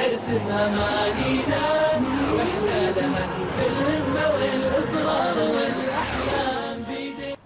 نرسم أمانينا وإحنا لمن في الهمة والإصرار والأحلام بيدينا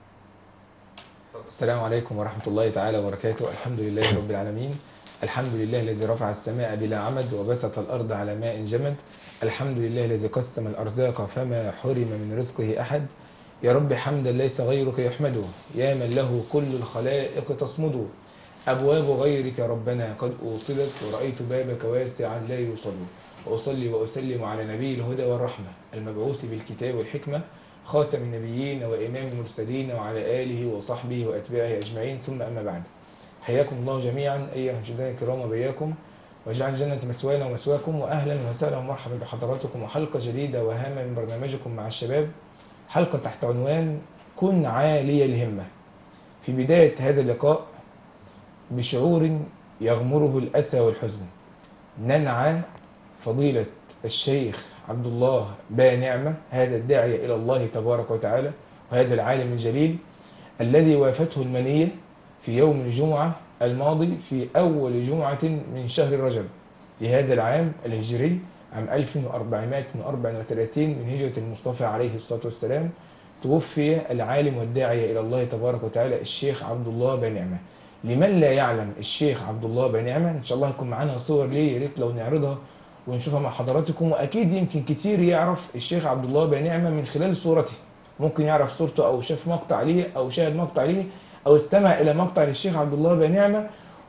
السلام عليكم ورحمة الله تعالى وبركاته الحمد لله رب العالمين الحمد لله الذي رفع السماء بلا عمد وبسط الأرض على ماء جمد الحمد لله الذي قسم الأرزاق فما حرم من رزقه أحد يا رب حمدا ليس غيرك يحمده يا من له كل الخلائق تصمد أبواب غيرك ربنا قد أوصلت ورأيت بابك واسعا لا يوصل وأصلي وأسلم على نبي الهدى والرحمة المبعوث بالكتاب والحكمة خاتم النبيين وإمام المرسلين وعلى آله وصحبه وأتباعه أجمعين ثم أما بعد حياكم الله جميعا أيها المشاهدين الكرام وبياكم واجعل الجنة مثوانا ومثواكم وأهلا وسهلا ومرحبا بحضراتكم وحلقة جديدة وهامة من برنامجكم مع الشباب حلقة تحت عنوان كن عالي الهمة في بداية هذا اللقاء بشعور يغمره الأسى والحزن ننعى فضيلة الشيخ عبد الله با نعمة هذا الداعية إلى الله تبارك وتعالى وهذا العالم الجليل الذي وافته المنية في يوم الجمعة الماضي في أول جمعة من شهر رجب لهذا العام الهجري عام 1434 من هجرة المصطفى عليه الصلاة والسلام توفي العالم والداعية إلى الله تبارك وتعالى الشيخ عبد الله بن نعمة لمن لا يعلم الشيخ عبد الله بن نعمة إن شاء الله يكون معانا صور ليه يا ريت لو نعرضها ونشوفها مع حضراتكم وأكيد يمكن كتير يعرف الشيخ عبد الله بن نعمة من خلال صورته ممكن يعرف صورته أو شاف مقطع ليه أو شاهد مقطع ليه أو استمع إلى مقطع للشيخ عبد الله بن نعمة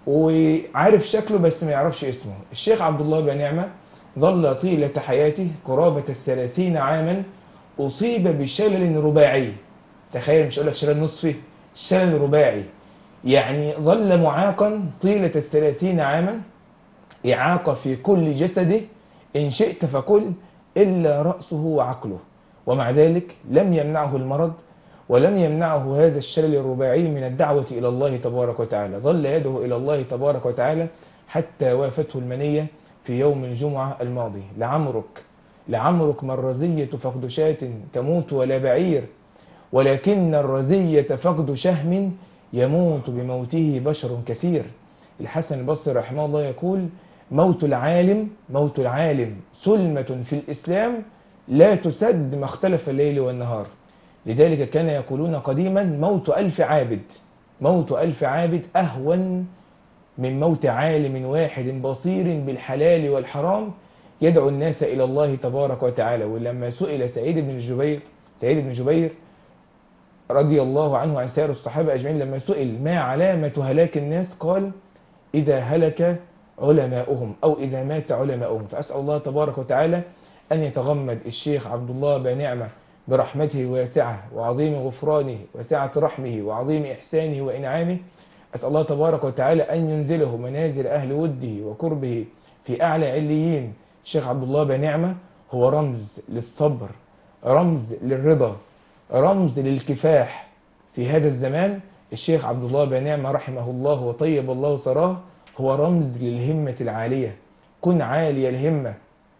وعارف شكله بس ما يعرفش اسمه الشيخ عبد الله بن نعمة ظل طيلة حياته قرابة الثلاثين عاما أصيب بشلل رباعي تخيل مش أقول لك شلل نصفي شلل رباعي يعني ظل معاقا طيلة الثلاثين عاما إعاقة في كل جسده إن شئت فكل إلا رأسه وعقله ومع ذلك لم يمنعه المرض ولم يمنعه هذا الشلل الرباعي من الدعوة إلى الله تبارك وتعالى ظل يده إلى الله تبارك وتعالى حتى وافته المنية في يوم الجمعة الماضي لعمرك لعمرك ما الرزية فقد شاة تموت ولا بعير ولكن الرزية فقد شهم يموت بموته بشر كثير الحسن البصري رحمه الله يقول موت العالم موت العالم سلمة في الإسلام لا تسد ما اختلف الليل والنهار لذلك كان يقولون قديما موت ألف عابد موت ألف عابد أهون من موت عالم واحد بصير بالحلال والحرام يدعو الناس إلى الله تبارك وتعالى ولما سئل سعيد بن جبير سعيد بن جبير رضي الله عنه عن سائر الصحابة أجمعين لما سئل ما علامة هلاك الناس قال إذا هلك علماؤهم أو إذا مات علماؤهم فأسأل الله تبارك وتعالى أن يتغمد الشيخ عبد الله بن نعمة برحمته واسعة وعظيم غفرانه وسعة رحمه وعظيم إحسانه وإنعامه أسأل الله تبارك وتعالى أن ينزله منازل أهل وده وقربه في أعلى عليين الشيخ عبد الله بن نعمة هو رمز للصبر رمز للرضا رمز للكفاح في هذا الزمان الشيخ عبد الله بن نعمة رحمه الله وطيب الله ثراه هو رمز للهمة العالية كن عالي الهمة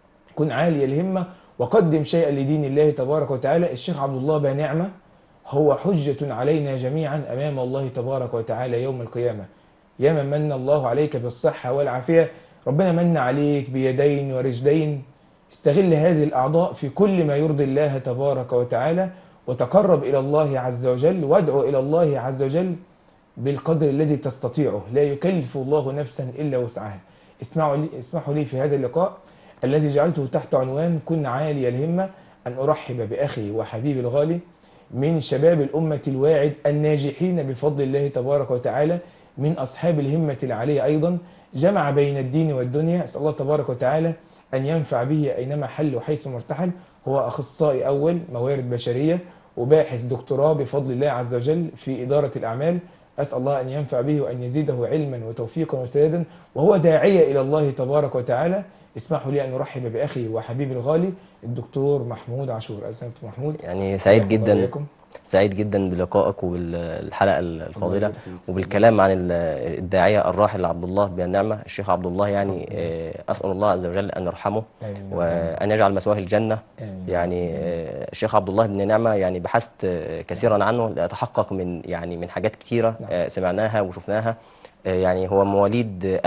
كن عالي الهمة وقدم شيئا لدين الله تبارك وتعالى الشيخ عبد الله بن نعمة هو حجة علينا جميعا أمام الله تبارك وتعالى يوم القيامة يا من من الله عليك بالصحة والعافية ربنا من عليك بيدين ورجلين استغل هذه الأعضاء في كل ما يرضي الله تبارك وتعالى وتقرب إلى الله عز وجل وادعو إلى الله عز وجل بالقدر الذي تستطيعه لا يكلف الله نفسا إلا وسعها اسمعوا لي, اسمحوا لي في هذا اللقاء الذي جعلته تحت عنوان كن عالي الهمة أن أرحب بأخي وحبيبي الغالي من شباب الأمة الواعد الناجحين بفضل الله تبارك وتعالى من أصحاب الهمة العالية أيضا جمع بين الدين والدنيا أسأل الله تبارك وتعالى أن ينفع به أينما حل وحيث مرتحل هو أخصائي أول موارد بشرية وباحث دكتوراه بفضل الله عز وجل في إدارة الأعمال أسأل الله أن ينفع به وأن يزيده علما وتوفيقا وسدادا وهو داعية إلى الله تبارك وتعالى اسمحوا لي أن أرحب بأخي وحبيبي الغالي الدكتور محمود عاشور أهلا وسهلا دكتور محمود يعني سعيد حياكم الله جدا وإياكم. سعيد جدا بلقائك وبالحلقه الفاضله يبارك فيك. وبالكلام عن ال- الداعيه الراحل عبد الله بن نعمه الشيخ عبد الله يعني آه، اسال الله عز وجل ان يرحمه آمين. وان يجعل مثواه الجنه آمين. يعني آه، الشيخ عبد الله بن نعمه يعني بحثت آه، كثيرا عنه لاتحقق من يعني من حاجات كثيره نعم. آه، سمعناها وشفناها آه، يعني هو مواليد آه،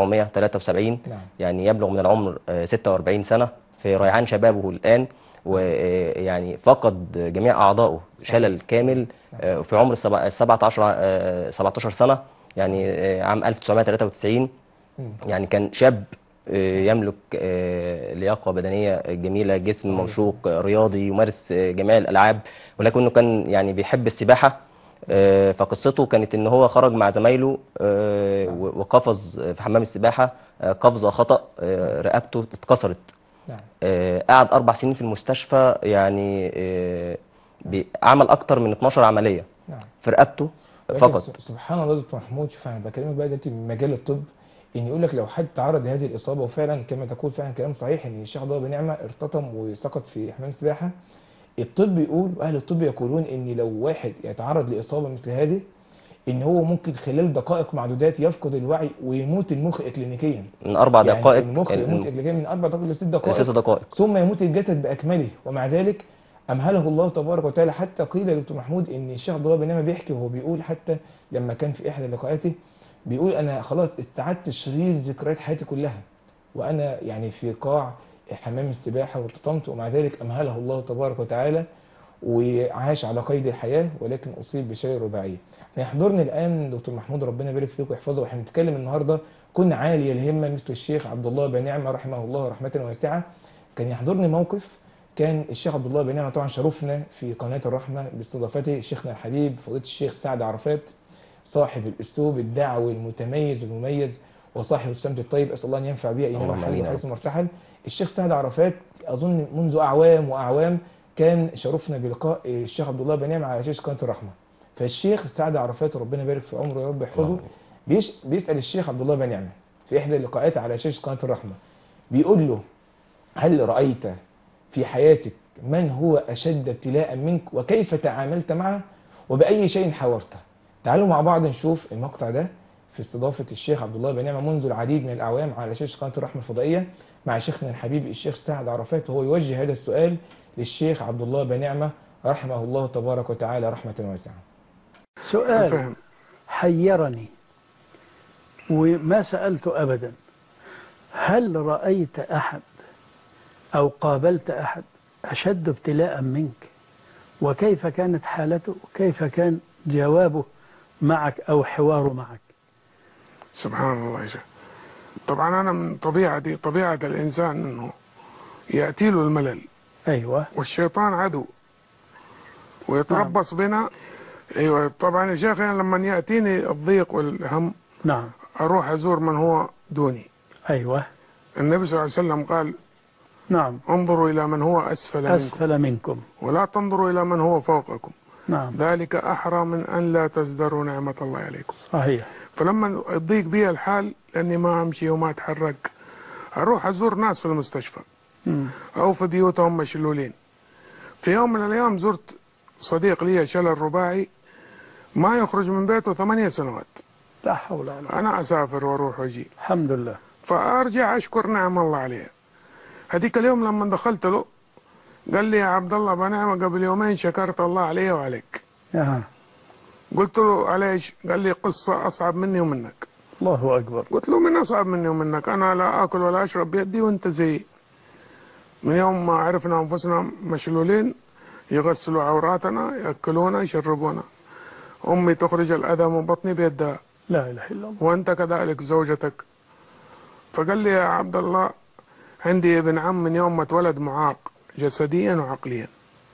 1973 نعم. يعني يبلغ من العمر آه، 46 سنة في ريعان شبابه الآن ويعني فقد جميع أعضائه شلل كامل آه، في عمر السبع- 17 آه، 17 سنة يعني آه، عام 1993 مم. يعني كان شاب آه، يملك آه، لياقة بدنية جميلة جسم موشوق آه، رياضي يمارس آه، جميع الألعاب ولكنه كان يعني بيحب السباحة آه، فقصته كانت ان هو خرج مع زمايله آه، و- وقفز في حمام السباحة آه، قفزة خطأ آه، رقبته اتكسرت نعم آه، قعد أربع سنين في المستشفى يعني آه، بي- عمل أكتر من 12 عملية نعم في رقبته ولكن فقط س- سبحان الله دكتور محمود شوف انا بكلمك بقى دلوقتي من مجال الطب ان يقول لك لو حد تعرض لهذه الاصابه وفعلا كما تقول فعلا كلام صحيح ان الشيخ ضرب بنعمه ارتطم وسقط في حمام سباحه الطب يقول واهل الطب يقولون ان لو واحد يتعرض لاصابه مثل هذه ان هو ممكن خلال دقائق معدودات يفقد الوعي ويموت المخ اكلينيكيا من أربع يعني دقائق المخ ال- يموت اكلينيكيا من اربع دقائق لست دقائق ست دقائق ثم يموت الجسد باكمله ومع ذلك امهله الله تبارك وتعالى حتى قيل يا دكتور محمود ان الشيخ عبد الله بن نعمه بيحكي وهو بيقول حتى لما كان في احدى لقاءاته بيقول انا خلاص استعدت شريط ذكريات حياتي كلها وانا يعني في قاع حمام السباحه وارتطمت ومع ذلك امهله الله تبارك وتعالى وعاش على قيد الحياه ولكن اصيب بشلل رباعيه. يحضرني الان دكتور محمود ربنا يبارك فيك ويحفظه واحنا بنتكلم النهارده كنا عالي الهمه مثل الشيخ عبد الله بن نعمه رحمه الله رحمه واسعه كان يحضرني موقف كان الشيخ عبد الله بن نعمه طبعا شرفنا في قناه الرحمه باستضافته شيخنا الحبيب فضيله الشيخ سعد عرفات صاحب الاسلوب الدعوي المتميز والمميز وصاحب السمت الطيب اسال الله ان ينفع بها ايمان اللهم محل آمين يا وحيث مرتحل الشيخ سعد عرفات اظن منذ اعوام واعوام كان شرفنا بلقاء الشيخ عبد الله بن نعمه على شاشه قناه الرحمه فالشيخ سعد عرفات ربنا يبارك في عمره يا رب يحفظه بيش بيسال الشيخ عبد الله بن نعمه في احدى اللقاءات على شاشه قناه الرحمه بيقول له هل رايت في حياتك من هو اشد ابتلاء منك وكيف تعاملت معه وباي شيء حاورته تعالوا مع بعض نشوف المقطع ده في استضافه الشيخ عبد الله بن نعمه منذ العديد من الاعوام على شاشه قناه الرحمه الفضائيه مع شيخنا الحبيب الشيخ سعد عرفات وهو يوجه هذا السؤال للشيخ عبد الله بن نعمه رحمه الله تبارك وتعالى رحمه واسعه سؤال فهم. حيرني وما سألت أبدا هل رأيت أحد أو قابلت أحد أشد ابتلاء منك وكيف كانت حالته وكيف كان جوابه معك أو حواره معك سبحان الله يا شيخ طبعا انا من طبيعتي طبيعه الانسان انه ياتي له الملل أيوة والشيطان عدو ويتربص بنا ايوه طبعا يا شيخ أنا لما ياتيني الضيق والهم نعم اروح ازور من هو دوني أيوة النبي صلى الله عليه وسلم قال نعم انظروا الى من هو اسفل منكم أسفل منكم ولا تنظروا الى من هو فوقكم نعم ذلك احرى من ان لا تزدروا نعمه الله عليكم صحيح فلما يضيق بي الحال لاني ما امشي وما اتحرك اروح ازور ناس في المستشفى مم. او في بيوتهم مشلولين في يوم من الايام زرت صديق لي شلل رباعي ما يخرج من بيته ثمانية سنوات لا حول ولا قوة انا اسافر واروح واجي الحمد لله فارجع اشكر نعم الله عليها هذيك اليوم لما دخلت له قال لي يا عبد الله بنعمة قبل يومين شكرت الله علي وعليك آه. قلت له عليش قال لي قصة أصعب مني ومنك الله أكبر قلت له من أصعب مني ومنك أنا لا آكل ولا أشرب بيدي وأنت زي من يوم ما عرفنا أنفسنا مشلولين يغسلوا عوراتنا يأكلونا يشربونا أمي تخرج الأذى من بطني بيدها لا إله إلا الله وأنت كذلك زوجتك فقال لي يا عبد الله عندي ابن عم من يوم ما اتولد معاق جسديا وعقليا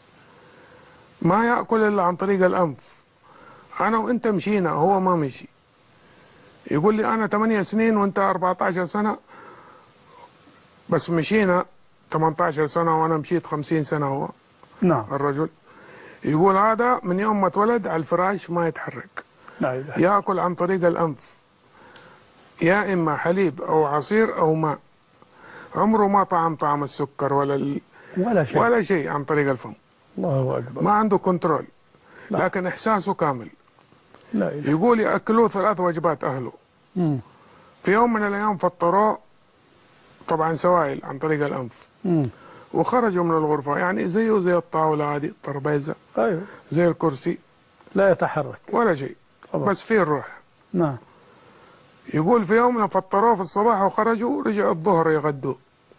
ما يأكل إلا عن طريق الأنف أنا وأنت مشينا هو ما مشي يقول لي أنا 8 سنين وأنت 14 سنة بس مشينا 18 سنة وأنا مشيت 50 سنة هو نعم الرجل يقول هذا من يوم ما اتولد على الفراش ما يتحرك لا إله إلا ياكل عن طريق الانف يا اما حليب او عصير او ماء عمره ما طعم طعم السكر ولا ال... ولا شيء ولا شيء عن طريق الفم الله أكبر ما عنده كنترول لا. لكن احساسه كامل لا إله يقول ياكلوه ثلاث وجبات اهله مم. في يوم من الايام فطروه طبعا سوائل عن طريق الانف مم. وخرجوا من الغرفه يعني زيه زي الطاوله هذه الترابيزه أيوة زي الكرسي لا يتحرك ولا شيء طبعا بس فيه الروح نعم يقول في يومنا فطروه في الصباح وخرجوا رجعوا الظهر يغدوا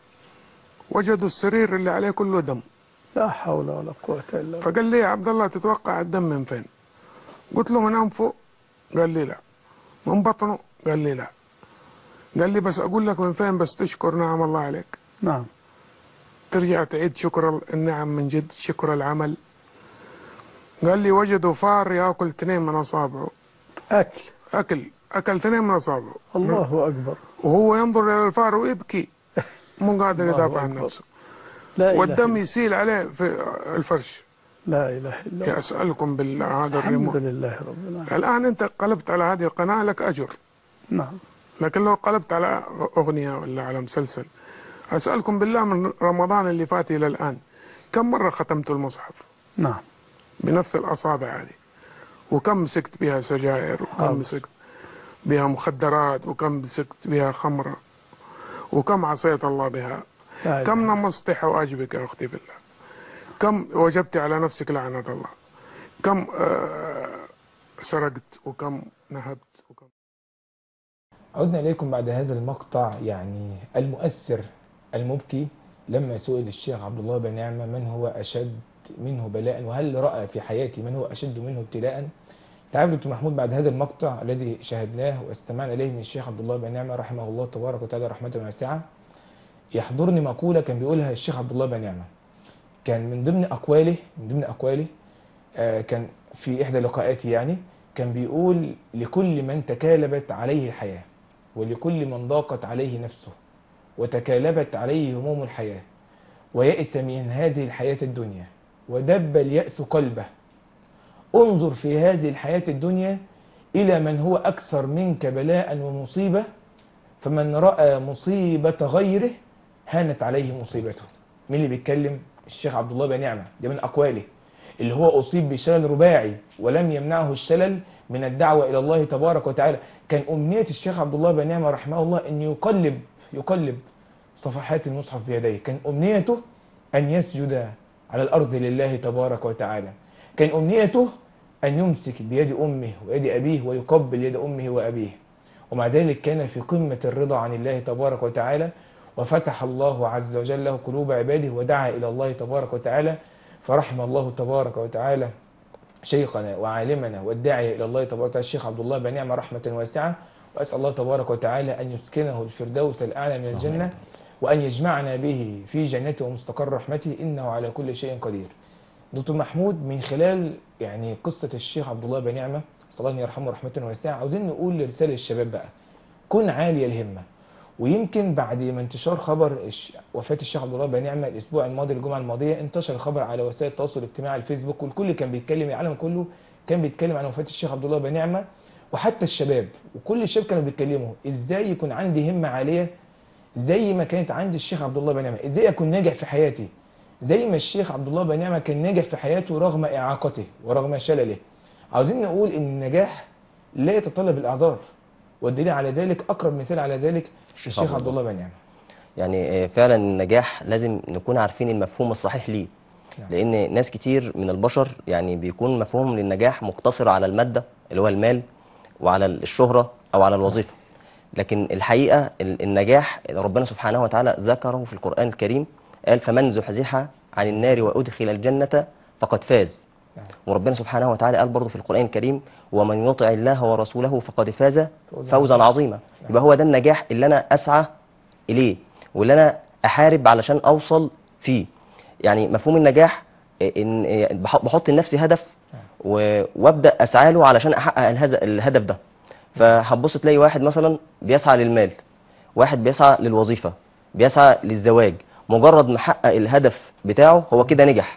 وجدوا السرير اللي عليه كله دم لا حول ولا قوة إلا بالله فقال لي يا عبد الله تتوقع الدم من فين قلت له من انفه قال لي لا من بطنه قال لي لا قال لي بس اقول لك من فين بس تشكر نعم الله عليك نعم ترجع تعيد شكر النعم من جد شكر العمل قال لي وجدوا فار ياكل اثنين من اصابعه أكل اكل اكل اثنين من اصابعه الله أكبر وهو ينظر الى الفار ويبكي مو قادر الله يدافع عن أكبر. نفسه لا إله والدم إلا- يسيل عليه في الفرش لا إله إلا يا الله اسالكم بالله هذا الحمد الريموت لله رب العالمين الان انت قلبت على هذه القناه لك اجر نعم لكن لو قلبت على أغنية ولا على مسلسل أسألكم بالله من رمضان اللي فات إلى الآن كم مرة ختمت المصحف نعم بنفس الأصابع هذه وكم مسكت بها سجائر وكم حاضر. مسكت بها مخدرات وكم مسكت بها خمرة وكم عصيت الله بها لا إله كم نمصت حواجبك يا أختي بالله كم وجبت على نفسك لعنة الله كم آه، سرقت وكم نهبت وكم عدنا إليكم بعد هذا المقطع يعني المؤثر المبكي لما سئل الشيخ عبد الله بن نعمة من هو أشد منه بلاء وهل رأى في حياته من هو أشد منه ابتلاء تعرف دكتور محمود بعد هذا المقطع الذي شاهدناه واستمعنا إليه من الشيخ عبد الله بن نعمة رحمه الله تبارك وتعالى رحمة واسعة يحضرني مقولة كان بيقولها الشيخ عبد الله بن نعمة كان من ضمن أقواله من ضمن أقواله آه، كان في إحدى لقاءاته يعني كان بيقول لكل من تكالبت عليه الحياة ولكل من ضاقت عليه نفسه وتكالبت عليه هموم الحياة ويأس من هذه الحياة الدنيا ودب اليأس قلبه انظر في هذه الحياة الدنيا إلى من هو أكثر منك بلاء ومصيبة فمن رأى مصيبة غيره هانت عليه مصيبته مين اللي بيتكلم الشيخ عبد الله بن نعمة ده من أقواله اللي هو أصيب بشلل رباعي ولم يمنعه الشلل من الدعوة إلى الله تبارك وتعالى كان أمنية الشيخ عبد الله بن نعمة رحمه الله أن يقلب يقلب صفحات المصحف بيديه كان أمنيته أن يسجد على الأرض لله تبارك وتعالى كان أمنيته أن يمسك بيد أمه ويد أبيه ويقبل يد أمه وأبيه ومع ذلك كان في قمة الرضا عن الله تبارك وتعالى وفتح الله عز وجل له قلوب عباده ودعا إلى الله تبارك وتعالى فرحم الله تبارك وتعالى شيخنا وعالمنا والداعية إلى الله تبارك وتعالى الشيخ عبد الله بن نعمة رحمة واسعة وأسأل الله تبارك وتعالى أن يسكنه الفردوس الأعلى من الجنة وأن يجمعنا به في جنته ومستقر رحمته إنه على كل شيء قدير دكتور محمود من خلال يعني قصة الشيخ عبد الله بن نعمة صلى الله يرحمه رحمة واسعة عاوزين نقول رسالة للشباب بقى كن عالي الهمة ويمكن بعد ما انتشار خبر الش- وفاة الشيخ عبد الله بن نعمة الأسبوع الماضي الجمعة الماضية انتشر الخبر على وسائل التواصل الاجتماعي على الفيسبوك والكل كان بيتكلم العالم كله كان بيتكلم عن وفاة الشيخ عبد الله بن نعمة وحتى الشباب وكل الشباب كانوا بيتكلموا ازاي يكون عندي همة عالية زي ما كانت عند الشيخ عبد الله بن نعمة ازاي اكون ناجح في حياتي زي ما الشيخ عبد الله بن نعمة كان ناجح في حياته رغم إعاقته ورغم شلله عاوزين نقول ان النجاح لا يتطلب الاعذار والدليل على ذلك اقرب مثال على ذلك الشيخ عبد الله بن نعمة يعني آه، فعلا النجاح لازم نكون عارفين المفهوم الصحيح ليه نعم. لان ناس كتير من البشر يعني بيكون مفهوم للنجاح مقتصر على المادة اللي هو المال وعلى الشهرة او على الوظيفة لكن الحقيقة ال- النجاح ربنا سبحانه وتعالى ذكره في القرآن الكريم قال فمن زحزح عن النار وأدخل الجنة فقد فاز نعم. وربنا سبحانه وتعالى قال برضه في القرآن الكريم ومن يطع الله ورسوله فقد فاز فوزاً فوزا عظيما يبقى هو ده النجاح اللي أنا أسعى إليه واللي أنا أحارب علشان أوصل فيه يعني مفهوم النجاح إن بح- بحط لنفسي هدف و- وابدا اسعى له علشان احقق الهز- الهدف ده فهتبص تلاقي واحد مثلا بيسعى للمال واحد بيسعى للوظيفه بيسعى للزواج مجرد ما حقق الهدف بتاعه هو كده نجح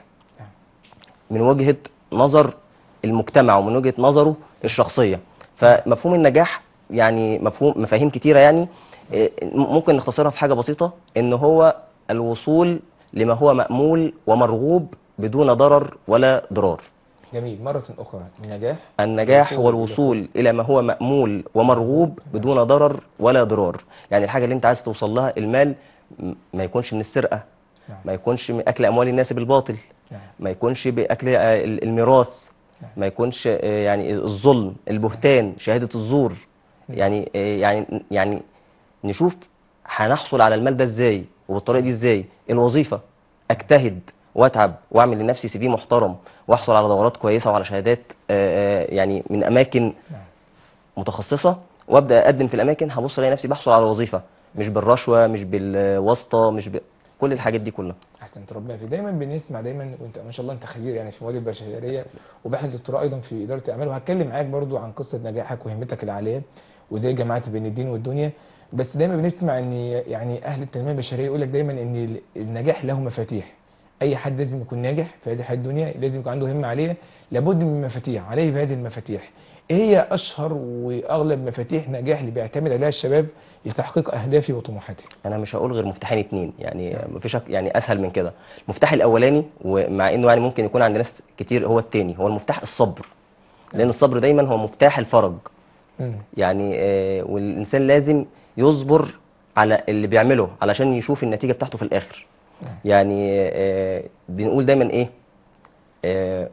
من وجهه نظر المجتمع ومن وجهه نظره الشخصيه فمفهوم النجاح يعني مفهوم مفاهيم كتيره يعني إيه، ممكن نختصرها في حاجه بسيطه ان هو الوصول لما هو مامول ومرغوب بدون ضرر ولا ضرار جميل مرة أخرى النجاح النجاح الوصول هو الوصول إلى ما هو مأمول ومرغوب بدون ضرر ولا ضرار يعني الحاجة اللي أنت عايز توصل لها المال م- ما يكونش من السرقة نعم. ما يكونش من أكل أموال الناس بالباطل نعم. ما يكونش بأكل آه، ال- الميراث نعم. ما يكونش آه، يعني الظلم البهتان شهادة الزور يعني آه، يعني يعني نشوف هنحصل على المال ده ازاي وبالطريقه دي ازاي الوظيفه اجتهد واتعب واعمل لنفسي سي في محترم واحصل على دورات كويسه وعلى شهادات آه، آه، يعني من اماكن نعم. متخصصه وابدا اقدم في الاماكن هبص الاقي نفسي بحصل على وظيفه مش بالرشوه مش بالواسطه مش ب... كل الحاجات دي كلها احسنت ربنا يفيد دايما بنسمع دايما وانت ما شاء الله انت خبير يعني في مواد البشريه وباحث دكتوراه ايضا في اداره الاعمال وهتكلم معاك برضو عن قصه نجاحك وهمتك العاليه وازاي جمعت بين الدين والدنيا بس دايما بنسمع ان يعني اهل التنميه البشريه يقول لك دايما ان ال- النجاح له مفاتيح اي حد لازم يكون ناجح في هذه الحياه الدنيا لازم يكون عنده همه عاليه لابد من مفاتيح عليه بهذه المفاتيح ايه هي اشهر واغلب مفاتيح نجاح اللي بيعتمد عليها الشباب لتحقيق اهدافه وطموحاته انا مش هقول غير مفتاحين اتنين يعني مفيش أك- يعني اسهل من كده المفتاح الاولاني ومع انه يعني ممكن يكون عند ناس كتير هو التاني هو المفتاح الصبر لان الصبر دايما هو مفتاح الفرج مم. يعني آه، والانسان لازم يصبر على اللي بيعمله علشان يشوف النتيجه بتاعته في الاخر نعم. يعني آه، بنقول دايما ايه آه،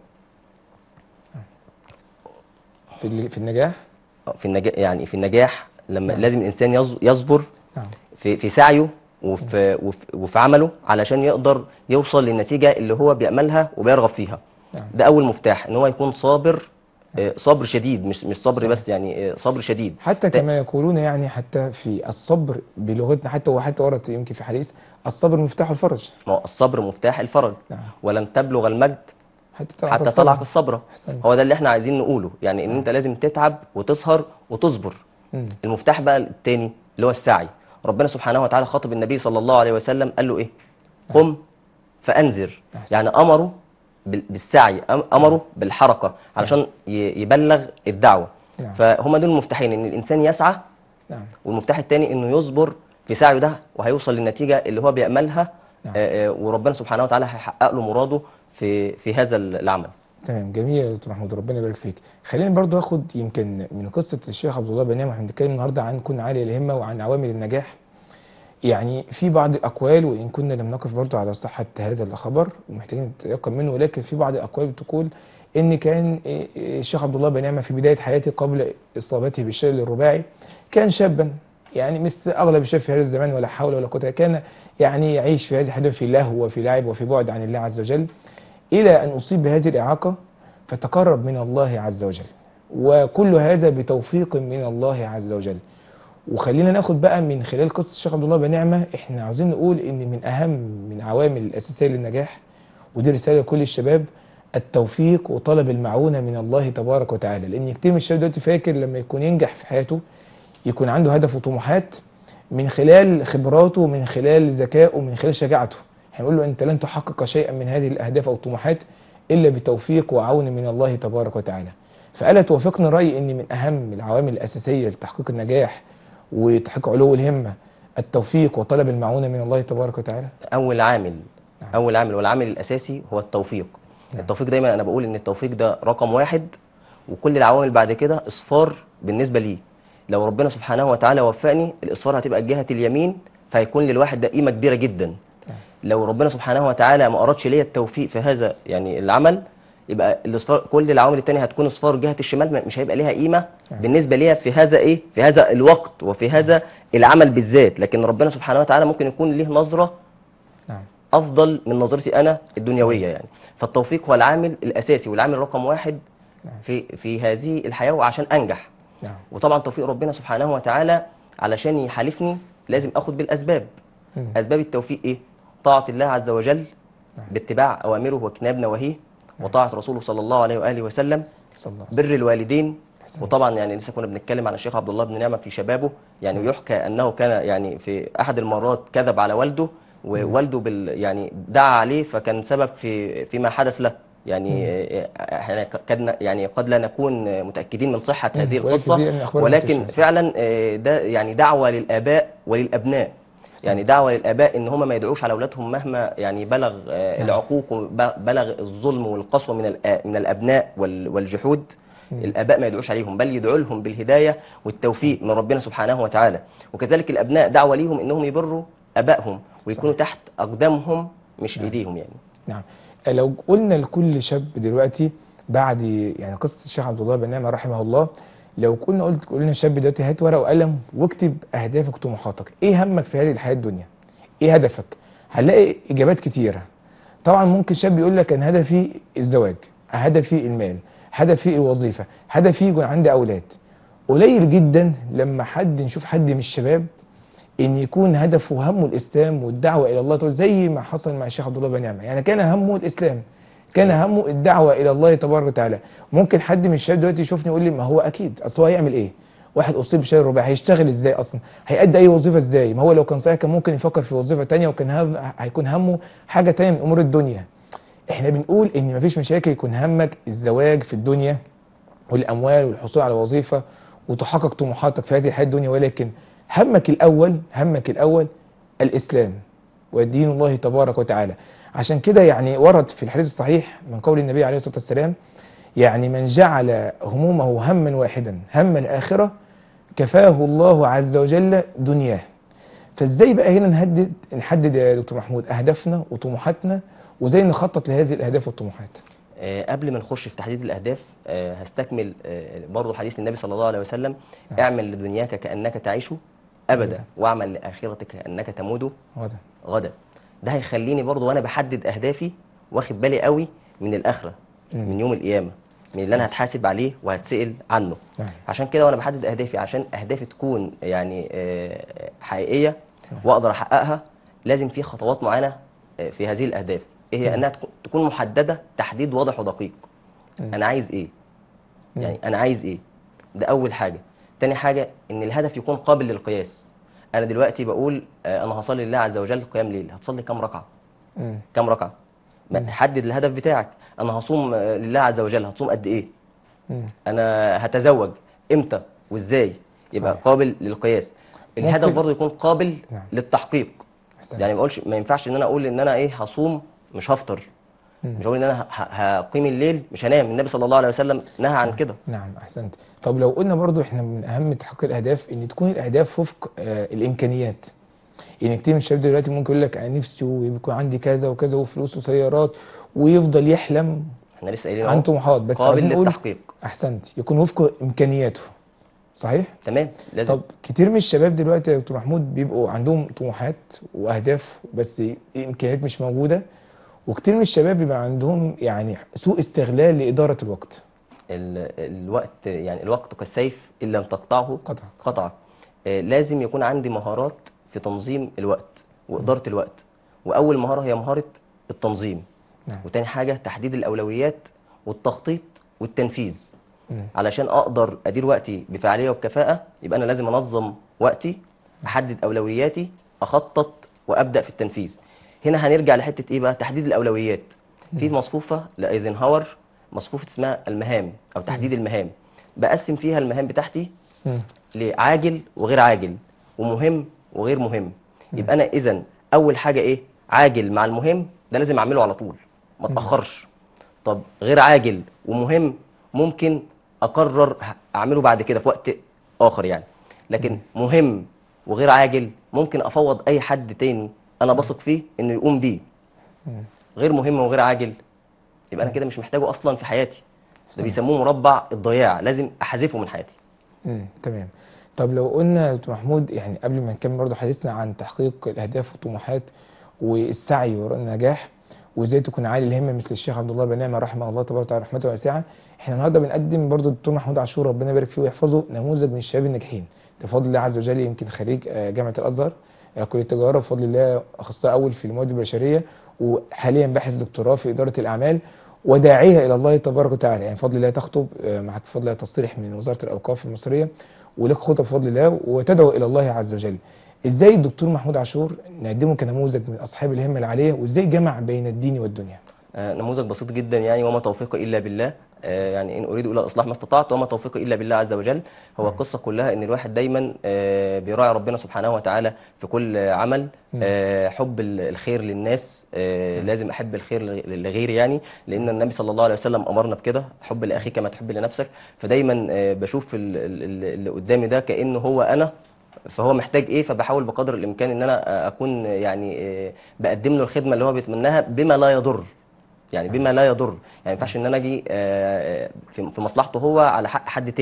في ال- في النجاح في النجاح يعني في النجاح لما نعم. لازم الانسان يص- يصبر نعم في في سعيه وفي وفي, وفي عمله علشان يقدر يوصل للنتيجه اللي هو بيأملها وبيرغب فيها نعم ده اول مفتاح ان هو يكون صابر آه، صبر شديد مش مش صبر صح. بس يعني آه، صبر شديد حتى تا- كما يقولون يعني حتى في الصبر بلغتنا حتى وحتى ورد يمكن في حديث الصبر مفتاح الفرج ما هو الصبر مفتاح الفرج نعم ولن تبلغ المجد حتى طلع حتى طلعك الصبر أحسنت. هو ده اللي احنا عايزين نقوله يعني ان انت لازم تتعب وتسهر وتصبر مم. المفتاح بقى التاني اللي هو السعي ربنا سبحانه وتعالى خاطب النبي صلى الله عليه وسلم قال له ايه قم فانذر أحسن. يعني امره بال- بالسعي أم- امره بالحركه علشان ي- يبلغ الدعوه نعم. فهما دول المفتاحين ان الانسان يسعى نعم والمفتاح الثاني انه يصبر في سعيه ده وهيوصل للنتيجه اللي هو بياملها نعم. آه، آه، وربنا سبحانه وتعالى هيحقق له مراده في في هذا العمل تمام جميل يا دكتور محمود ربنا يبارك فيك خلينا برضو اخد يمكن من قصه الشيخ عبد الله بن نعم احنا بنتكلم النهارده عن كن عالي الهمه وعن عوامل النجاح يعني في بعض الاقوال وان كنا لم نقف برضو على صحه هذا الخبر ومحتاجين نتيقن منه ولكن في بعض الاقوال بتقول ان كان إيه إيه الشيخ عبد الله بن نعمه في بدايه حياته قبل اصابته بالشلل الرباعي كان شابا يعني مثل اغلب الشباب في هذا الزمان ولا حول ولا قوه كان يعني يعيش في هذه الحياه في لهو وفي لعب وفي بعد عن الله عز وجل إلى أن أصيب بهذه الإعاقة فتقرب من الله عز وجل وكل هذا بتوفيق من الله عز وجل وخلينا ناخد بقى من خلال قصة الشيخ عبد الله بن نعمة احنا عاوزين نقول ان من اهم من عوامل الاساسية للنجاح ودي رسالة لكل الشباب التوفيق وطلب المعونة من الله تبارك وتعالى لان كتير من الشباب دلوقتي فاكر لما يكون ينجح في حياته يكون عنده هدف وطموحات من خلال خبراته ومن خلال ذكائه ومن خلال شجاعته هنقول له انت لن تحقق شيئا من هذه الاهداف او الطموحات الا بتوفيق وعون من الله تبارك وتعالى فألا توافقني رأي ان من اهم العوامل الاساسية لتحقيق النجاح وتحقيق علو الهمة التوفيق وطلب المعونة من الله تبارك وتعالى اول عامل نعم. اول عامل والعامل الاساسي هو التوفيق نعم. التوفيق دايما انا بقول ان التوفيق ده رقم واحد وكل العوامل بعد كده اصفار بالنسبه ليه لو ربنا سبحانه وتعالى وفقني الاصفار هتبقى جهه اليمين فهيكون للواحد ده قيمه كبيره جدا نعم. لو ربنا سبحانه وتعالى ما ارادش ليا التوفيق في هذا يعني العمل يبقى الاصفار كل العوامل التانية هتكون اصفار جهه الشمال ما- مش هيبقى ليها قيمه نعم. بالنسبه ليا في هذا ايه في هذا الوقت وفي هذا العمل بالذات لكن ربنا سبحانه وتعالى ممكن يكون ليه نظره نعم افضل من نظرتي انا الدنيويه يعني فالتوفيق هو العامل الاساسي والعامل رقم واحد نعم. في في هذه الحياه وعشان انجح نعم وطبعا توفيق ربنا سبحانه وتعالى علشان يحالفني لازم اخد بالاسباب مم. اسباب التوفيق ايه طاعه الله عز وجل نعم. باتباع اوامره واجتناب نواهيه وطاعه رسوله صلى الله عليه واله وسلم صلى الله عليه بر الوالدين أحسنت. وطبعا يعني لسه كنا بنتكلم عن الشيخ عبد الله بن نعمه في شبابه يعني ويحكى انه كان يعني في احد المرات كذب على والده ووالده بال يعني دعا عليه فكان سبب في فيما حدث له يعني آه، احنا قد يعني قد لا نكون متاكدين من صحه مم. هذه ولكن القصه دي من أخبار ولكن منتشرة. فعلا آه، ده يعني دعوه للاباء وللابناء يعني دعوه للاباء ان هم ما يدعوش على اولادهم مهما يعني بلغ آه، نعم. العقوق وبلغ الظلم والقسوه من الآ- من الابناء وال- والجحود مم. الاباء ما يدعوش عليهم بل يدعو لهم بالهدايه والتوفيق من ربنا سبحانه وتعالى وكذلك الابناء دعوه ليهم انهم يبروا ابائهم ويكونوا تحت اقدامهم مش نعم. ايديهم يعني نعم لو قلنا لكل شاب دلوقتي بعد يعني قصة الشيخ عبد الله بن نعمة رحمه الله لو كنا قلت قلنا الشاب دلوقتي هات ورقه وقلم واكتب اهدافك وطموحاتك ايه همك في هذه الحياه الدنيا ايه هدفك هنلاقي اجابات كتيره طبعا ممكن شاب يقول لك انا هدفي الزواج هدفي المال هدفي الوظيفه هدفي يكون عندي اولاد قليل جدا لما حد نشوف حد من الشباب ان يكون هدفه وهمه الاسلام والدعوه الى الله تعالى زي ما حصل مع الشيخ عبد الله بن نعمه يعني كان همه الاسلام كان همه الدعوه الى الله تبارك وتعالى ممكن حد من الشباب دلوقتي يشوفني يقول لي ما هو اكيد اصل هو هيعمل ايه واحد اصيب بشلل رباعي هيشتغل ازاي اصلا هيأدي اي وظيفه ازاي ما هو لو كان صحيح كان ممكن يفكر في وظيفه تانية وكان هم هيكون همه حاجه تانية من امور الدنيا احنا بنقول ان مفيش مشاكل يكون همك الزواج في الدنيا والاموال والحصول على وظيفه وتحقق طموحاتك في هذه الحياه الدنيا ولكن همك الاول همك الاول الاسلام ودين الله تبارك وتعالى عشان كده يعني ورد في الحديث الصحيح من قول النبي عليه الصلاه والسلام يعني من جعل همومه هما واحدا هم الاخره كفاه الله عز وجل دنياه فازاي بقى هنا نهدد نحدد يا دكتور محمود اهدافنا وطموحاتنا وازاي نخطط لهذه الاهداف والطموحات آه، قبل ما نخش في تحديد الأهداف آه، هستكمل آه، برضو حديث النبي صلى الله عليه وسلم نعم. اعمل لدنياك كأنك تعيش أبدا واعمل لآخرتك كأنك تموت هو ده غدا ده هيخليني برضو وأنا بحدد أهدافي واخد بالي قوي من الآخرة مم. من يوم القيامة من اللي أنا هتحاسب عليه وهتسأل عنه نعم. عشان كده وأنا بحدد أهدافي عشان أهدافي تكون يعني آه، حقيقية وأقدر أحققها لازم في خطوات معينة آه، في هذه الأهداف إيه هي مم. أنها تكون- تكون محددة تحديد واضح ودقيق مم. انا عايز ايه مم. يعني انا عايز ايه ده اول حاجه تاني حاجه ان الهدف يكون قابل للقياس انا دلوقتي بقول آه، انا هصلي لله عز وجل قيام ليل هتصلي كام ركعه مم. كام ركعه ما- مم. حدد الهدف بتاعك انا هصوم آه، لله عز وجل هتصوم قد ايه مم. انا هتزوج امتى وازاي يبقى صحيح. قابل للقياس الهدف ممكن- برضه يكون قابل نعم. للتحقيق أحسنت. يعني ما اقولش ما ينفعش ان انا اقول ان انا ايه هصوم مش هفطر مم. مش هقول ان انا ه- ه- هقيم الليل مش هنام النبي صلى الله عليه وسلم نهى عن كده نعم احسنت طب لو قلنا برضو احنا من اهم تحقيق الاهداف ان تكون الاهداف وفق آه الامكانيات يعني كتير من الشباب دلوقتي ممكن يقول لك انا نفسي ويكون عندي كذا وكذا وفلوس وسيارات ويفضل يحلم احنا لسه قايلين عن اهو طموحات بس قابل عايزين نقول للتحقيق احسنت يكون وفق امكانياته صحيح تمام لازم طب كتير من الشباب دلوقتي يا دكتور محمود بيبقوا عندهم طموحات واهداف بس امكانيات مش موجوده وكتير من الشباب بيبقى عندهم يعني سوء استغلال لاداره الوقت ال... الوقت يعني الوقت كالسيف ان لم تقطعه قطع قطعك آه، لازم يكون عندي مهارات في تنظيم الوقت واداره الوقت واول مهاره هي مهاره التنظيم نعم وتاني حاجه تحديد الاولويات والتخطيط والتنفيذ مم. علشان اقدر ادير وقتي بفعاليه وبكفاءه يبقى انا لازم انظم وقتي احدد اولوياتي اخطط وابدا في التنفيذ هنا هنرجع لحته ايه بقى تحديد الاولويات في مصفوفه لايزنهاور مصفوفه اسمها المهام او تحديد المهام بقسم فيها المهام بتاعتي مم. لعاجل وغير عاجل ومهم وغير مهم يبقى انا اذا اول حاجه ايه عاجل مع المهم ده لازم اعمله على طول ما اتاخرش طب غير عاجل ومهم ممكن اقرر ه- اعمله بعد كده في وقت اخر يعني لكن مهم وغير عاجل ممكن افوض اي حد تاني انا بثق فيه انه يقوم بيه مم. غير مهم وغير عاجل يبقى انا كده مش محتاجه اصلا في حياتي ده بيسموه مربع الضياع لازم احذفه من حياتي مم. تمام طب لو قلنا يا دكتور محمود يعني قبل ما نكمل برضه حديثنا عن تحقيق الاهداف والطموحات والسعي وراء النجاح وازاي تكون عالي الهمه مثل الشيخ عبد الله بن نعمه رحمه الله تبارك وتعالى رحمته واسعه احنا النهارده بنقدم برضه الدكتور محمود عاشور ربنا يبارك فيه ويحفظه نموذج من الشباب الناجحين بفضل الله عز وجل يمكن خريج آه، جامعه الازهر آه، كليه التجاره بفضل الله اخصائي اول في المواد البشريه وحاليا باحث دكتوراه في اداره الاعمال وداعيه الى الله تبارك وتعالى يعني بفضل الله تخطب آه، معك بفضل الله تصريح من وزاره الاوقاف المصريه ولك خطب بفضل الله وتدعو الى الله عز وجل ازاي الدكتور محمود عاشور نقدمه كنموذج من اصحاب الهمه العاليه وازاي جمع بين الدين والدنيا آه، نموذج بسيط جدا يعني وما توفيقي الا بالله آه، يعني ان اريد الا الاصلاح ما استطعت وما توفيقي الا بالله عز وجل هو القصه كلها ان الواحد دايما آه، بيراعي ربنا سبحانه وتعالى في كل عمل آه، حب ال- الخير للناس آه، لازم احب الخير لغ- لغيري يعني لان النبي صلى الله عليه وسلم امرنا بكده حب لاخيك كما تحب لنفسك فدايما آه، بشوف ال- ال- ال- اللي قدامي ده كانه هو انا فهو محتاج ايه فبحاول بقدر الامكان ان انا اكون يعني آه، بقدم له الخدمه اللي هو بيتمناها بما لا يضر يعني بما لا يضر يعني ما ينفعش ان انا اجي آه، في في مصلحته هو على حق حد تاني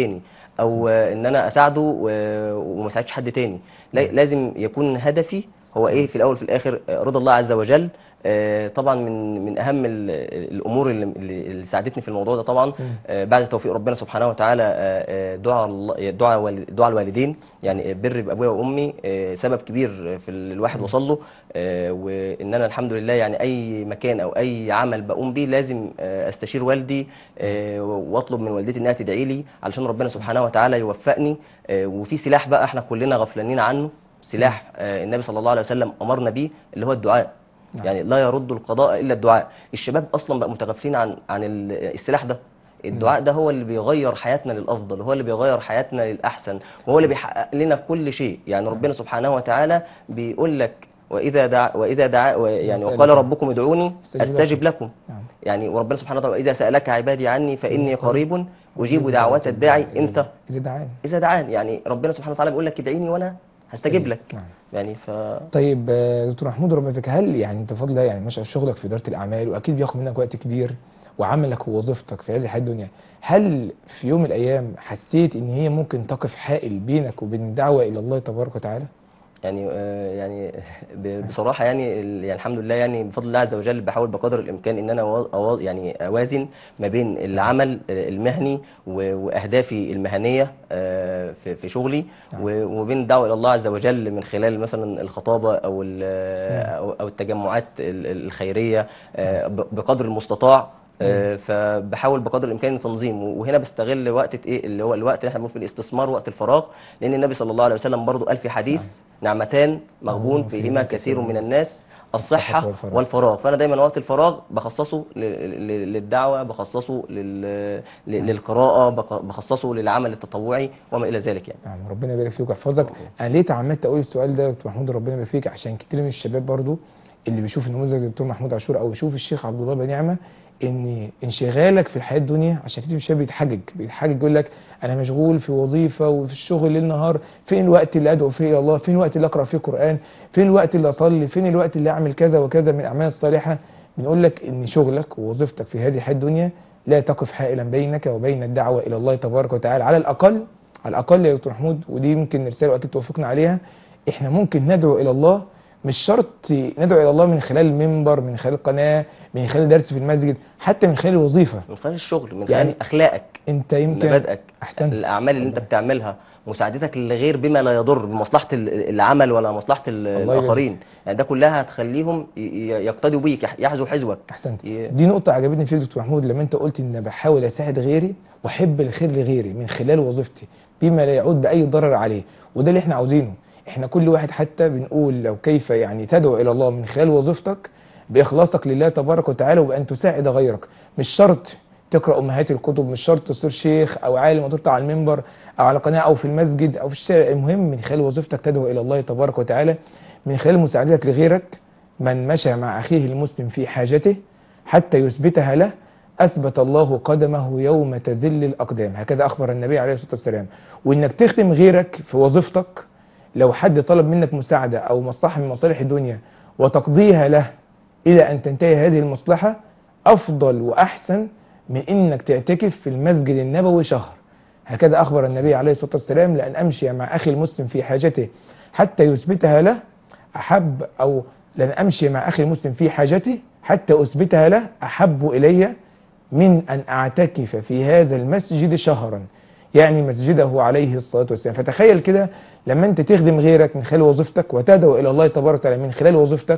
او آه، ان انا اساعده و- وما اساعدش حد تاني لا- لازم يكون هدفي هو ايه في الاول وفي الاخر آه، رضا الله عز وجل آه، طبعا من من اهم ال- الامور اللي, اللي اللي ساعدتني في الموضوع ده طبعا آه، بعد توفيق ربنا سبحانه وتعالى آه، آه، دعاء الله- دعاء وال- دعاء الوالدين يعني بر بابويا وامي آه، سبب كبير في ال- الواحد وصل له آه، وان انا الحمد لله يعني اي مكان او اي عمل بقوم بيه لازم آه، استشير والدي آه، واطلب من والدتي انها تدعي لي علشان ربنا سبحانه وتعالى يوفقني آه، وفي سلاح بقى احنا كلنا غفلانين عنه سلاح آه، النبي صلى الله عليه وسلم امرنا بيه اللي هو الدعاء نعم. يعني لا يرد القضاء الا الدعاء الشباب اصلا بقى متغافلين عن عن ال- السلاح ده الدعاء ده هو اللي بيغير حياتنا للافضل هو اللي بيغير حياتنا للاحسن وهو اللي بيحقق لنا كل شيء يعني ربنا سبحانه وتعالى بيقول لك واذا دعا واذا دعا و- يعني سألك. وقال ربكم ادعوني استجب استجب لكم نعم يعني وربنا سبحانه وتعالى اذا سالك عبادي عني فاني قريب اجيب دعوات الداعي امتى إذا دعان اذا دعان يعني ربنا سبحانه وتعالى بيقول لك ادعيني وانا هستجيب لك نعم يعني ف طيب آه، دكتور محمود ربنا يفك هل يعني انت فضل يعني ما شاء الله شغلك في اداره الاعمال واكيد بياخد منك وقت كبير وعملك ووظيفتك في هذه الحياه الدنيا هل في يوم من الايام حسيت ان هي ممكن تقف حائل بينك وبين الدعوه الى الله تبارك وتعالى؟ يعني آه، يعني ب- بصراحه يعني ال- يعني الحمد لله يعني بفضل الله عز وجل بحاول بقدر الامكان ان انا أوا- أوا- يعني اوازن ما بين العمل آه، المهني و- واهدافي المهنيه آه، في في شغلي نعم. و- وبين الدعوه الى الله عز وجل من خلال مثلا الخطابه او ال- او أو التجمعات ال- ال- الخيريه آه، ب- بقدر المستطاع آه، فبحاول بقدر الامكان تنظيم وهنا بستغل وقت ايه اللي هو الوقت اللي احنا بنقول في الاستثمار وقت الفراغ لان النبي صلى الله عليه وسلم برضو قال في حديث نعمتان مغبون فيهما كثير من الناس الصحة والفراغ. والفراغ فأنا دايما وقت الفراغ بخصصه ل- ل- للدعوة بخصصه لل- ل- للقراءة بق- بخصصه للعمل التطوعي وما إلى ذلك يعني نعم ربنا يبارك فيك ويحفظك انا ليه تعمدت اقول السؤال ده يا دكتور محمود ربنا يبارك فيك عشان كتير من الشباب برضو اللي بيشوف نموذج زي الدكتور محمود عاشور او بيشوف الشيخ عبد الله بن نعمه ان انشغالك في الحياه الدنيا عشان كتير من الشباب بيتحجج بيتحجج يقول لك انا مشغول في وظيفه وفي الشغل ليل نهار فين الوقت اللي ادعو فيه الى الله فين الوقت اللي اقرا فيه قران فين الوقت اللي اصلي فين الوقت اللي اعمل كذا وكذا من الاعمال الصالحه بنقول لك ان شغلك ووظيفتك في هذه الحياه الدنيا لا تقف حائلا بينك وبين الدعوه الى الله تبارك وتعالى على الاقل على الاقل يا دكتور محمود ودي يمكن رساله واكيد توافقنا عليها احنا ممكن ندعو الى الله مش شرط ندعو الى الله من خلال المنبر من خلال قناه من خلال درس في المسجد حتى من خلال الوظيفه من خلال الشغل من يعني خلال أخلاقك انت يمكن مبادئك احسنت الأعمال اللي أنت بتعملها مساعدتك للغير بما لا يضر بمصلحة ال- العمل ولا مصلحة ال- الله الآخرين يعني ده كلها هتخليهم ي- ي- يقتدوا بيك يح- يحذوا حذوك احسنت ي- دي نقطة عجبتني فيك دكتور محمود لما انت قلت ان بحاول اساعد غيري واحب الخير لغيري من خلال وظيفتي بما لا يعود باي ضرر عليه وده اللي احنا عاوزينه احنا كل واحد حتى بنقول لو كيف يعني تدعو الى الله من خلال وظيفتك باخلاصك لله تبارك وتعالى وبان تساعد غيرك مش شرط تقرا امهات الكتب مش شرط تصير شيخ او عالم وتطلع على المنبر او على قناه او في المسجد او في الشارع المهم من خلال وظيفتك تدعو الى الله تبارك وتعالى من خلال مساعدتك لغيرك من مشى مع اخيه المسلم في حاجته حتى يثبتها له اثبت الله قدمه يوم تزل الاقدام هكذا اخبر النبي عليه الصلاه والسلام وانك تخدم غيرك في وظيفتك لو حد طلب منك مساعده او مصلحه من مصالح الدنيا وتقضيها له الى ان تنتهي هذه المصلحه افضل واحسن من انك تعتكف في المسجد النبوي شهر هكذا اخبر النبي عليه الصلاه والسلام لان امشي مع اخي المسلم في حاجته حتى يثبتها له احب او لن امشي مع اخي المسلم في حاجتي حتى اثبتها له احب الي من ان اعتكف في هذا المسجد شهرا يعني مسجده عليه الصلاه والسلام فتخيل كده لما انت تخدم غيرك من خلال وظيفتك وتدعو الى الله تبارك وتعالى من خلال وظيفتك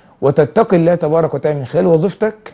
وتتقي الله تبارك وتعالى من خلال وظيفتك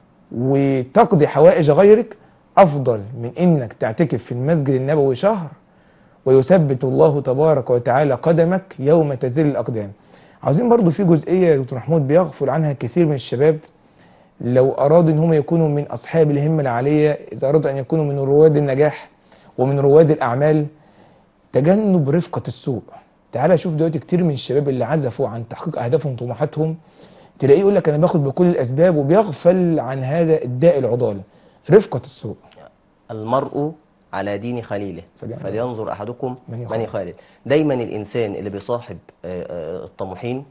وتقضي حوائج غيرك افضل من انك تعتكف في المسجد النبوي شهر ويثبت الله تبارك وتعالى قدمك يوم تزل الاقدام عاوزين برضو في جزئيه يا دكتور محمود بيغفل عنها كثير من الشباب لو ارادوا ان هم يكونوا من اصحاب الهمه العاليه اذا ارادوا ان يكونوا من رواد النجاح ومن رواد الاعمال تجنب رفقه السوء تعال شوف دلوقتي كتير من الشباب اللي عزفوا عن تحقيق اهدافهم وطموحاتهم تلاقيه يقول لك انا باخد بكل الاسباب وبيغفل عن هذا الداء العضال رفقه السوء المرء على دين خليله فلينظر. فلينظر احدكم من من يخالل. يخالل دايما الانسان اللي بيصاحب آه، آه، الطموحين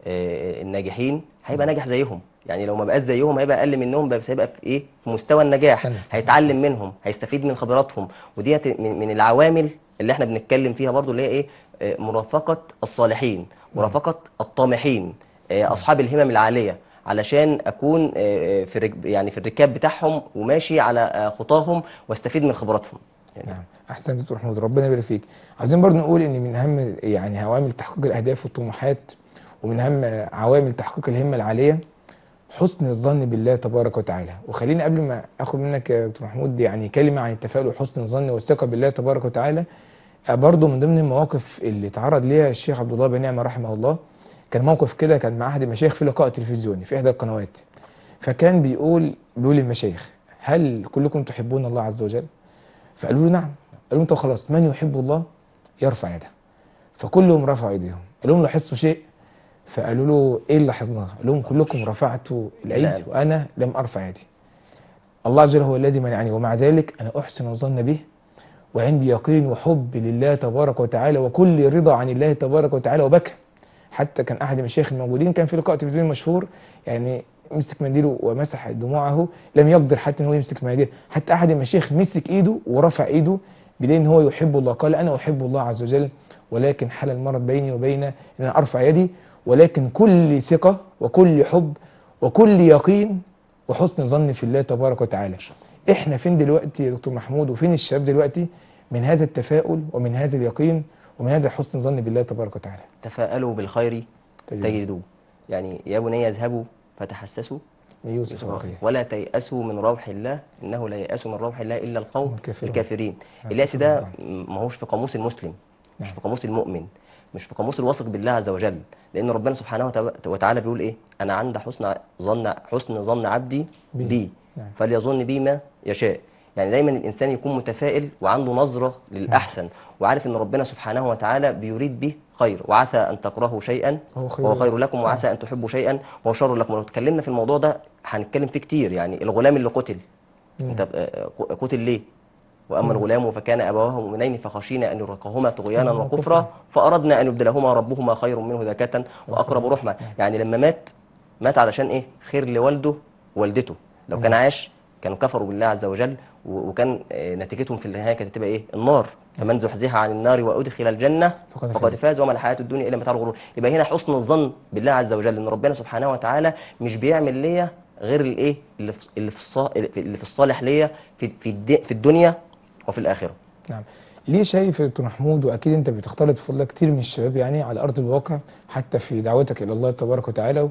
آه، الناجحين هيبقى ناجح زيهم يعني لو ما بقاش زيهم هيبقى اقل منهم بس هيبقى في ايه في مستوى النجاح تمام. هيتعلم منهم هيستفيد من خبراتهم وديت من من العوامل اللي احنا بنتكلم فيها برضو اللي هي ايه آه، مرافقه الصالحين مرافقه الطامحين آه، اصحاب الهمم العاليه علشان اكون آه، آه، في الرك- يعني في الركاب بتاعهم وماشي على آه، خطاهم واستفيد من خبراتهم يعني نعم احسنت دكتور محمود ربنا يبارك فيك عايزين برضو نقول ان من اهم يعني عوامل تحقيق الاهداف والطموحات ومن اهم عوامل تحقيق الهمه العاليه حسن الظن بالله تبارك وتعالى وخليني قبل ما اخد منك يا دكتور محمود يعني كلمه عن التفاؤل وحسن الظن والثقه بالله تبارك وتعالى آه، برضو من ضمن المواقف اللي تعرض ليها الشيخ عبد الله بن نعمه رحمه الله كان موقف كده كان مع احد المشايخ في لقاء تلفزيوني في احدى القنوات فكان بيقول بيقول للمشايخ هل كلكم تحبون الله عز وجل فقالوا له نعم قالوا له طب خلاص من يحب الله يرفع يده فكلهم رفعوا ايديهم قال لهم لاحظتوا شيء فقالوا له ايه اللي لاحظناه قال لهم كلكم رفعتوا الايدي نعم. وانا لم ارفع يدي الله عز وجل هو الذي منعني ومع ذلك انا احسن الظن به وعندي يقين وحب لله تبارك وتعالى وكل رضا عن الله تبارك وتعالى وبكى حتى كان احد المشايخ الموجودين كان في لقاء تلفزيوني مشهور يعني مسك منديله ومسح دموعه لم يقدر حتى ان هو يمسك منديل حتى احد المشايخ مسك ايده ورفع ايده بدين ان هو يحب الله قال انا احب الله عز وجل ولكن حل المرض بيني وبين ان انا ارفع يدي ولكن كل ثقه وكل حب وكل يقين وحسن ظن في الله تبارك وتعالى احنا فين دلوقتي يا دكتور محمود وفين الشباب دلوقتي من هذا التفاؤل ومن هذا اليقين ومن هذا حسن ظن بالله تبارك وتعالى تفاءلوا بالخير تجد. تجدوه يعني يا بني اذهبوا فتحسسوا يوسف واخيه ولا تيأسوا من روح الله إنه لا ييأس من روح الله إلا القوم الكافرون. الكافرين نعم. اليأس ده ما هوش في قاموس المسلم مش نعم. في قاموس المؤمن مش في قاموس الواثق بالله عز وجل لأن ربنا سبحانه وتع- وتعالى بيقول إيه أنا عند حسن ظن حسن ظن عبدي بي. بي نعم. فليظن بي ما يشاء يعني دايما الإنسان يكون متفائل وعنده نظرة للأحسن وعارف إن ربنا سبحانه وتعالى بيريد به خير وعسى أن تكرهوا شيئا وهو خير وهو لكم. خير لكم وعسى أن تحبوا شيئا وهو شر لكم لو اتكلمنا في الموضوع ده هنتكلم فيه كتير يعني الغلام اللي قتل مم. انت آه، قتل ليه واما مم. الغلام فكان ابواه مؤمنين فخشينا ان يرهقهما طغيانا مم. وكفرا فاردنا ان يبدلهما ربهما خير منه زكاه واقرب رحمه يعني لما مات مات علشان ايه خير لوالده ووالدته لو كان مم. عاش كانوا كفروا بالله عز وجل و- وكان آه، نتيجتهم في النهايه كانت تبقى ايه النار فمن زحزح عن النار وادخل الجنه فقد فقد فاز. فاز وما الحياه الدنيا الا متاع الغرور يبقى هنا حسن الظن بالله عز وجل ان ربنا سبحانه وتعالى مش بيعمل ليا غير الايه اللي في اللي في الصا- اللي في الصالح ليا في في الد- في الدنيا وفي الاخره نعم ليه شايف يا دكتور محمود واكيد انت بتختلط في الله كتير من الشباب يعني على ارض الواقع حتى في دعوتك الى الله تبارك وتعالى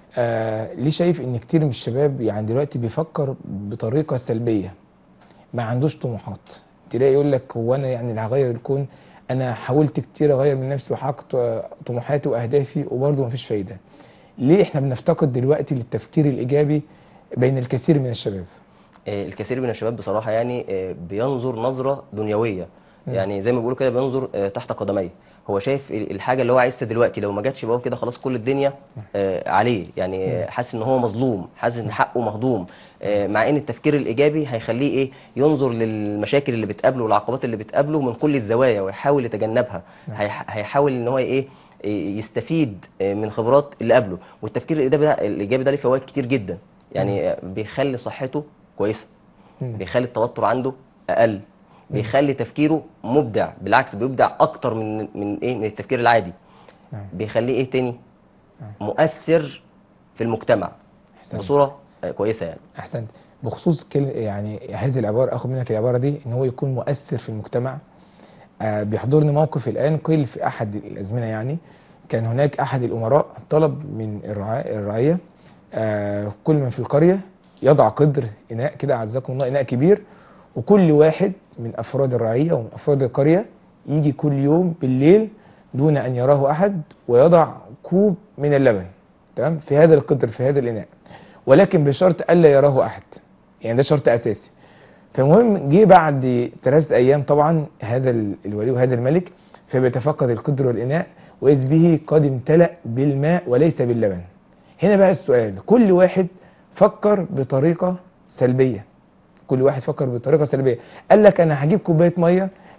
آه ليه شايف ان كتير من الشباب يعني دلوقتي بيفكر بطريقه سلبيه ما عندوش طموحات تلاقي يقول لك هو انا يعني اللي هغير الكون انا حاولت كتير اغير من نفسي وحققت آه، طموحاتي واهدافي وبرضه مفيش فايده ليه احنا بنفتقد دلوقتي للتفكير الايجابي بين الكثير من الشباب آه، الكثير من الشباب بصراحه يعني آه، بينظر نظره دنيويه مم. يعني زي ما بيقولوا كده بينظر آه، تحت قدميه هو شايف ال- الحاجه اللي هو عايزها دلوقتي لو ما جاتش يبقى هو كده خلاص كل الدنيا آه، عليه يعني آه، حاسس ان هو مظلوم حاسس ان حقه مهضوم آه، مع ان التفكير الايجابي هيخليه ايه ينظر للمشاكل اللي بتقابله والعقبات اللي بتقابله من كل الزوايا ويحاول يتجنبها هيح- هيحاول ان هو ايه إيه، يستفيد آه، من خبرات اللي قبله والتفكير الايجابي ده الايجابي ده ليه فوائد كتير جدا يعني آه، بيخلي صحته كويسه مم. بيخلي التوتر عنده اقل بيخلي تفكيره مبدع بالعكس بيبدع اكتر من من ايه من التفكير العادي نعم. بيخليه ايه تاني نعم. مؤثر في المجتمع أحسنت. بصوره آه، كويسه يعني احسنت بخصوص كل يعني هذه العباره اخد منك العباره دي ان هو يكون مؤثر في المجتمع آه بيحضرني موقف الان قيل في احد الازمنه يعني كان هناك احد الامراء طلب من الرعا- الرعيه آه كل من في القريه يضع قدر اناء كده اعزكم الله اناء كبير وكل واحد من افراد الرعيه ومن افراد القريه يجي كل يوم بالليل دون ان يراه احد ويضع كوب من اللبن تمام في هذا القدر في هذا الاناء ولكن بشرط الا يراه احد يعني ده شرط اساسي فالمهم جه بعد ثلاثة ايام طبعا هذا ال- الولي وهذا الملك فبيتفقد القدر والاناء واذ به قد امتلأ بالماء وليس باللبن هنا بقى السؤال كل واحد فكر بطريقة سلبية كل واحد فكر بطريقة سلبية قال لك انا هجيب كوباية مية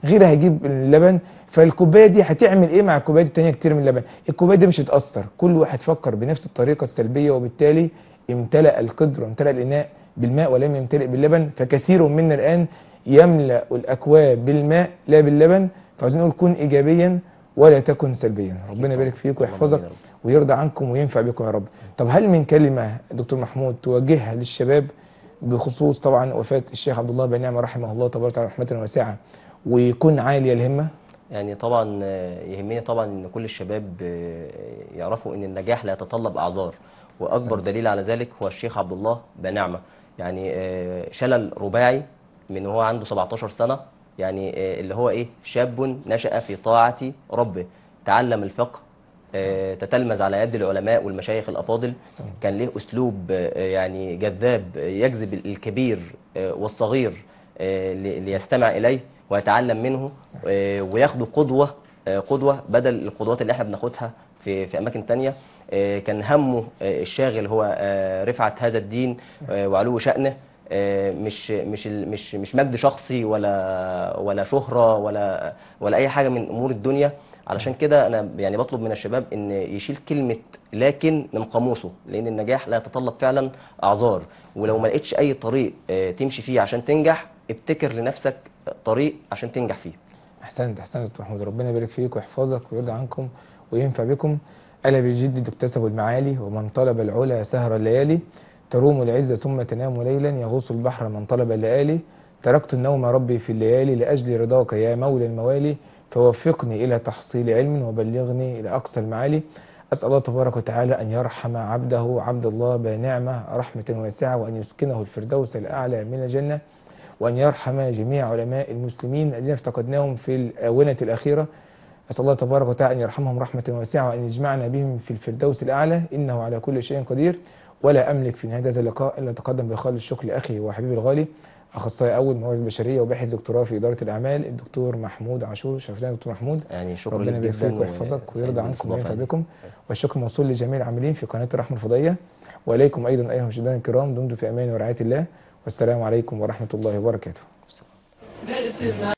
غيرها هيجيب اللبن فالكوبايه دي هتعمل ايه مع الكوبايات التانية كتير من اللبن الكوبايه دي مش هتاثر كل واحد فكر بنفس الطريقه السلبيه وبالتالي امتلأ القدر وامتلأ الاناء بالماء ولم يمتلئ باللبن فكثير منا الان يملأ الاكواب بالماء لا باللبن فعاوزين نقول كن ايجابيا ولا تكن سلبيا ربنا يبارك فيك ويحفظك اللهم آمين يا رب. ويرضى عنكم وينفع بكم يا رب طب هل من كلمه دكتور محمود توجهها للشباب بخصوص طبعا وفاه الشيخ عبد الله بن نعمه رحمه الله تبارك وتعالى رحمه واسعه ويكون عاليه الهمه يعني طبعا آه، يهمني طبعا ان كل الشباب آه، يعرفوا ان النجاح لا يتطلب اعذار واكبر دليل على ذلك هو الشيخ عبد الله بنعمه يعني آه، شلل رباعي من هو عنده 17 سنه يعني آه، اللي هو ايه شاب نشأ في طاعه ربه تعلم الفقه آه، تتلمذ على يد العلماء والمشايخ الافاضل كان له اسلوب آه، يعني جذاب آه، يجذب الكبير آه، والصغير آه، لي- ليستمع اليه ويتعلم منه آه، وياخده قدوه آه، قدوه بدل القدوات اللي احنا بناخدها في في اماكن تانية آه، كان همه آه، الشاغل هو آه، رفعه هذا الدين آه، وعلو شانه آه، مش مش ال- مش مش مجد شخصي ولا ولا شهره ولا ولا اي حاجه من امور الدنيا علشان كده انا يعني بطلب من الشباب ان يشيل كلمه لكن من قاموسه لان النجاح لا يتطلب فعلا اعذار ولو ما لقيتش اي طريق آه، تمشي فيه عشان تنجح ابتكر لنفسك طريق عشان تنجح فيه احسنت احسنت دكتور محمود ربنا يبارك فيك ويحفظك ويرضى عنكم وينفع بكم الا بالجد تكتسب المعالي ومن طلب العلا سهر الليالي تروم العز ثم تنام ليلا يغوص البحر من طلب الليالي تركت النوم ربي في الليالي لاجل رضاك يا مولى الموالي فوفقني الى تحصيل علم وبلغني الى اقصى المعالي اسال الله تبارك وتعالى ان يرحم عبده عبد الله بنعمه رحمه واسعه وان يسكنه الفردوس الاعلى من الجنه وأن يرحم جميع علماء المسلمين الذين افتقدناهم في الآونة الأخيرة أسأل الله تبارك وتعالى أن يرحمهم رحمة واسعة وأن يجمعنا بهم في الفردوس الأعلى إنه على كل شيء قدير ولا أملك في نهاية هذا اللقاء إلا أتقدم بخالص الشكر لأخي وحبيبي الغالي أخصائي أول موارد بشرية وباحث دكتوراه في إدارة الأعمال الدكتور محمود عاشور شرفتنا يا دكتور محمود يعني شكرا ربنا لك يبارك جدا فيك ويحفظك ويرضى وسعيد عنكم بالاستضافة وينفع دي. بكم والشكر موصول لجميع العاملين في قناة الرحمة الفضائية وإليكم أيضا أيها المشاهدين الكرام دمتم في أمان ورعاية الله والسلام عليكم ورحمة الله وبركاته نرسم